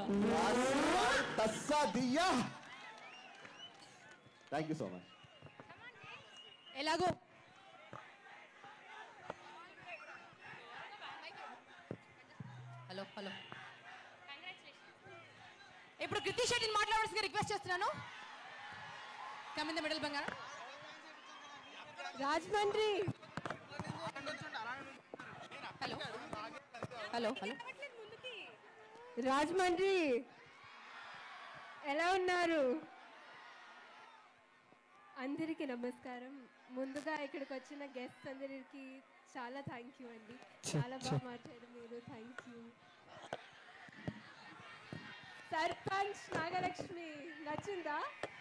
తస్సా దియ్యా thank you so much ఎలాగో hello hello ఇప్పుడు కృతి శెట్టిని మాట్లాడాల్సిందిగా రిక్వెస్ట్ చేస్తున్నాను కమ్ ఇన్ ద మిడిల్ బంగారం Rajahmundry hello hello hello Rajahmundry ఎలా ఉన్నారు అందరికీ నమస్కారం ముందుగా ఇక్కడికి వచ్చిన గెస్ట్ అందరికి చాలా థ్యాంక్ యూ అండి చాలా బాగా మాట్లాడారు మీరు థ్యాంక్ యూ సర్పంచ్ నాగలక్ష్మి నచ్చిందా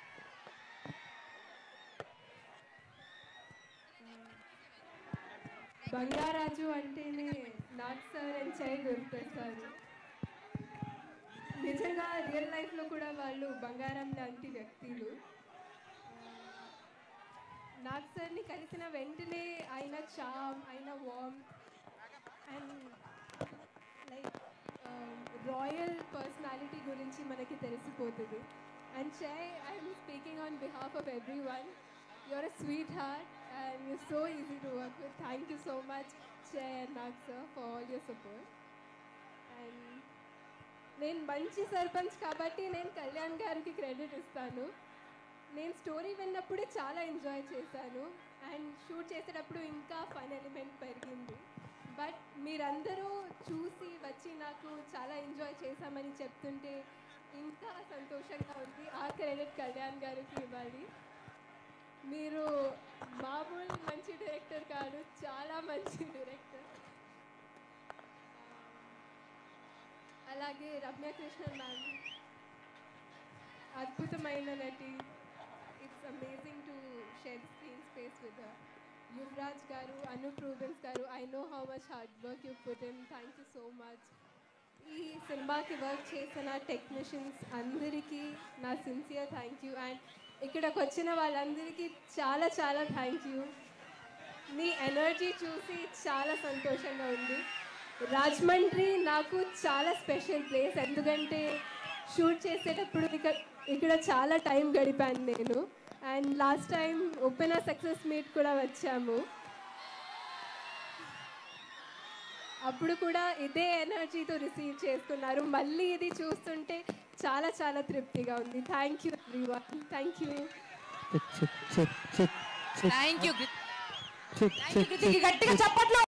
బంగారాజు అంటేనే నాకు సార్ అని చేయి గుర్తొస్తారు నిజంగా రియల్ లైఫ్లో కూడా వాళ్ళు బంగారం లాంటి వ్యక్తులు నాగ్ సార్ని కలిసిన వెంటనే ఆయన చామ్ ఆయన warm and like royal personality గురించి మనకి తెలిసిపోతుంది and Chay I'm speaking on behalf of everyone your uh sweetheart and you so easy to work with thank you so much Chay Nag sir for all your support and నేను మంచి సర్పంచ్ కాబట్టి నేను కళ్యాణ్ గారికి credit ఇస్తాను నేను స్టోరీ విన్నప్పుడే చాలా enjoy చేశాను and shoot చేసేటప్పుడు ఇంకా ఫన్ ఎలిమెంట్ పెరిగింది బట్ మీరందరూ చూసి వచ్చి నాకు చాలా ఎంజాయ్ చేశామని చెప్తుంటే ఇంకా సంతోషంగా ఉంది ఆ క్రెడిట్ కళ్యాణ్ గారికి ఇవ్వాలి మీరు మామూలు మంచి డైరెక్టర్ కాదు చాలా మంచి డైరెక్టర్ అలాగే రమ్య కృష్ణన్ మ్యామ్ అద్భుతమైన నటి it's amazing to share screen space with Yuvraj garu Anup Rubens garu I know how much hard work you put in thank you so much ఈ సినిమాకి వర్క్ చేసిన టెక్నీషియన్స్ అందరికీ నా సిన్సియర్ థ్యాంక్ యూ అండ్ ఇక్కడికి వచ్చిన వాళ్ళందరికీ చాలా చాలా థ్యాంక్ యూ మీ ఎనర్జీ చూసి చాలా సంతోషంగా ఉంది రాజమండ్రి నాకు చాలా స్పెషల్ ప్లేస్ ఎందుకంటే షూట్ చేసేటప్పుడు ఇక్కడ ఇక్కడ చాలా టైం గడిపాను నేను and last time open success meet కూడా వచ్చాము అప్పుడు కూడా ఇదే ఎనర్జీతో రిసీవ్ చేసుకున్నారు మళ్ళీ ఇది చూస్తుంటే చాలా చాలా తృప్తిగా ఉంది thank you everyone thank you thank you thank you కృతికి గట్టిగా చప్పట్లు